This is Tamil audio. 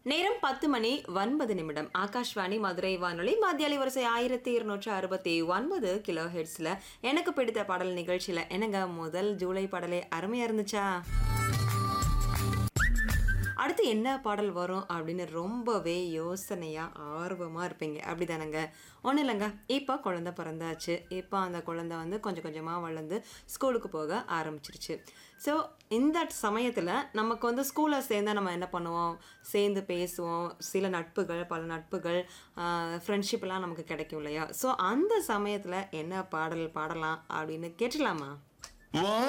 நேரம் பத்து மணி ஒன்பது நிமிடம் ஆகாஷ்வாணி மதுரை வானொலி மத்திய அலைவரிசை ஆயிரத்தி இருநூற்று அறுபத்தி ஒன்பது கிலோ ஹெட்ஸ்ல எனக்கு பிடித்த பாடல் நிகழ்ச்சியில என்னங்க முதல் ஜூலை பாடலே அருமையா இருந்துச்சா அடுத்து என்ன பாடல் வரும் அப்படின்னு ரொம்பவே யோசனையாக ஆர்வமாக இருப்பீங்க அப்படி தானேங்க ஒன்றும் இல்லைங்க இப்போ குழந்த பிறந்தாச்சு இப்போ அந்த குழந்தை வந்து கொஞ்சம் கொஞ்சமாக வளர்ந்து ஸ்கூலுக்கு போக ஆரம்பிச்சிருச்சு ஸோ இந்த சமயத்தில் நமக்கு வந்து ஸ்கூலில் சேர்ந்தா நம்ம என்ன பண்ணுவோம் சேர்ந்து பேசுவோம் சில நட்புகள் பல நட்புகள் ஃப்ரெண்ட்ஷிப்லாம் நமக்கு கிடைக்கும் இல்லையா ஸோ அந்த சமயத்தில் என்ன பாடல் பாடலாம் அப்படின்னு கேட்டுலாமா